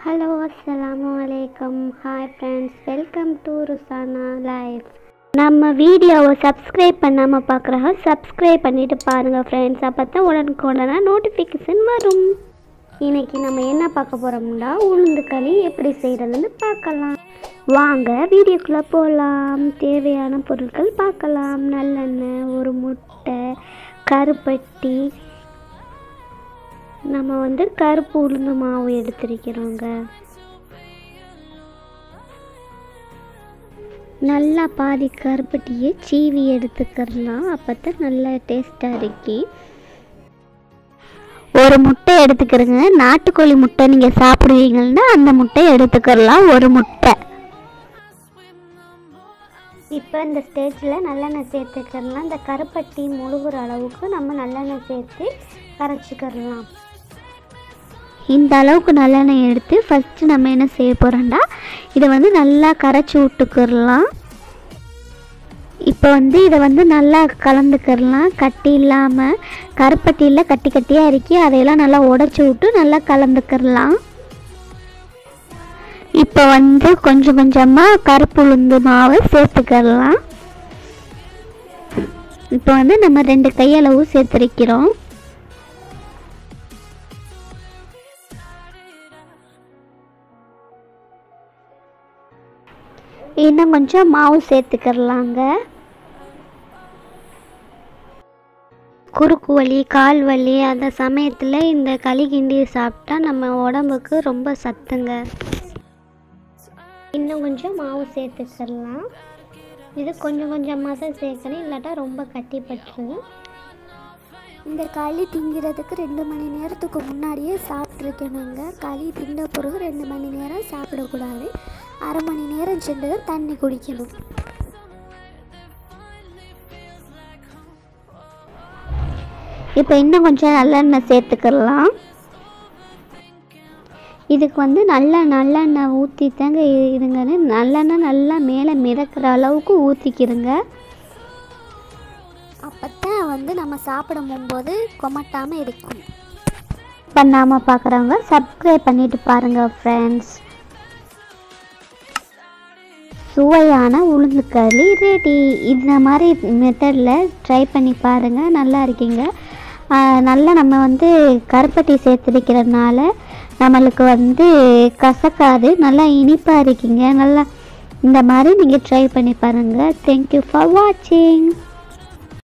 hello அஸ்ஸலாமு அலைக்கும் hi friends welcome to Rusana life நம்ம வீடியோவை சப்ஸ்கிரைப் பண்ணாமல் பார்க்குறவங்க சப்ஸ்கிரைப் பண்ணிட்டு பாருங்கள் ஃப்ரெண்ட்ஸ் அப்போ தான் உடனுக்குடனே நோட்டிஃபிகேஷன் வரும் இன்னைக்கு நம்ம என்ன பார்க்க போகிறோம்னா உளுந்து களி எப்படி செய்கிறதுன்னு பார்க்கலாம் வாங்க வீடியோக்குள்ளே போகலாம் தேவையான பொருட்கள் பார்க்கலாம் நல்லெண்ணெய் ஒரு முட்டை கருப்பட்டி நம்ம வந்து கருப்பு உளுந்து மாவு எடுத்திருக்கிறோங்க நல்லா பாதி கருப்பட்டியை சீவி எடுத்துக்கிறலாம் அப்போ தான் நல்லா டேஸ்ட்டாக இருக்கு ஒரு முட்டை எடுத்துக்கிறங்க நாட்டுக்கோழி முட்டை நீங்கள் சாப்பிடுவீங்கன்னா அந்த முட்டையை எடுத்துக்கிறலாம் ஒரு முட்டை இப்போ இந்த ஸ்டேஜில் நல்லெண்ணெய் சேர்த்துக்கிறலாம் இந்த கருப்பட்டி முழுகிற அளவுக்கு நம்ம நல்லெண்ணெய் சேர்த்து கரைச்சிக்கிறலாம் இந்த அளவுக்கு நல்லெண்ணெய் எடுத்து ஃபஸ்ட்டு நம்ம என்ன செய்ய போகிறோம்டா இதை வந்து நல்லா கரைச்சி விட்டுக்கிறலாம் இப்போ வந்து இதை வந்து நல்லா கலந்துக்கிறலாம் கட்டி இல்லாமல் கருப்பட்டியில் கட்டி கட்டியாக இருக்கி அதையெல்லாம் நல்லா உடச்சி விட்டு நல்லா கலந்துக்கிறலாம் இப்போ வந்து கொஞ்சம் கொஞ்சமாக கருப்பு உளுந்து மாவு சேர்த்துக்கிறலாம் இப்போ வந்து நம்ம ரெண்டு கையளவு சேர்த்துருக்கிறோம் இன்னும் கொஞ்சம் மாவு சேர்த்துக்கிறலாங்க குறுக்கு வலி கால் வலி அந்த சமயத்தில் இந்த களி கிண்டி சாப்பிட்டா நம்ம உடம்புக்கு ரொம்ப சத்துங்க இன்னும் கொஞ்சம் மாவு சேர்த்துக்கிறலாம் இது கொஞ்சம் கொஞ்சமாக தான் சேர்க்கணும் இல்லாட்டா ரொம்ப கட்டி பட்டுரும் இந்த களி திங்கிறதுக்கு ரெண்டு மணி நேரத்துக்கு முன்னாடியே சாப்பிட்ருக்கணுங்க களி தின்ன பிறகு ரெண்டு மணி நேரம் சாப்பிடக்கூடாது அரை மணி நேரம் சென்று தான் தண்ணி குடிக்கணும் இப்போ இன்னும் கொஞ்சம் நல்லெண்ணெய் சேர்த்துக்கலாம் இதுக்கு வந்து நல்ல நல்லெண்ணெய் ஊற்றி தாங்க இருங்கன்னு நல்லெண்ணெய் நல்லா மேலே மிதக்கிற அளவுக்கு ஊற்றிக்கிருங்க அப்போ தான் வந்து நம்ம சாப்பிட போகும்போது கொமட்டாமல் இருக்கும் பண்ணாமல் பார்க்குறவங்க சப்ஸ்கிரைப் பண்ணிட்டு பாருங்கள் ஃப்ரெண்ட்ஸ் சுவையான உளுந்து களி ரெடி இந்த மாதிரி மெத்தடில் ட்ரை பண்ணி பாருங்கள் நல்லா இருக்கீங்க ஆஹ் நல்லா நம்ம வந்து கருப்பட்டி சேர்த்துருக்கிறதுனால நம்மளுக்கு வந்து கசக்காது நல்லா இனிப்பாக இருக்கீங்க நல்லா இந்த மாதிரி நீங்கள் ட்ரை பண்ணி பாருங்கள் தேங்க்யூ ஃபார் வாட்சிங்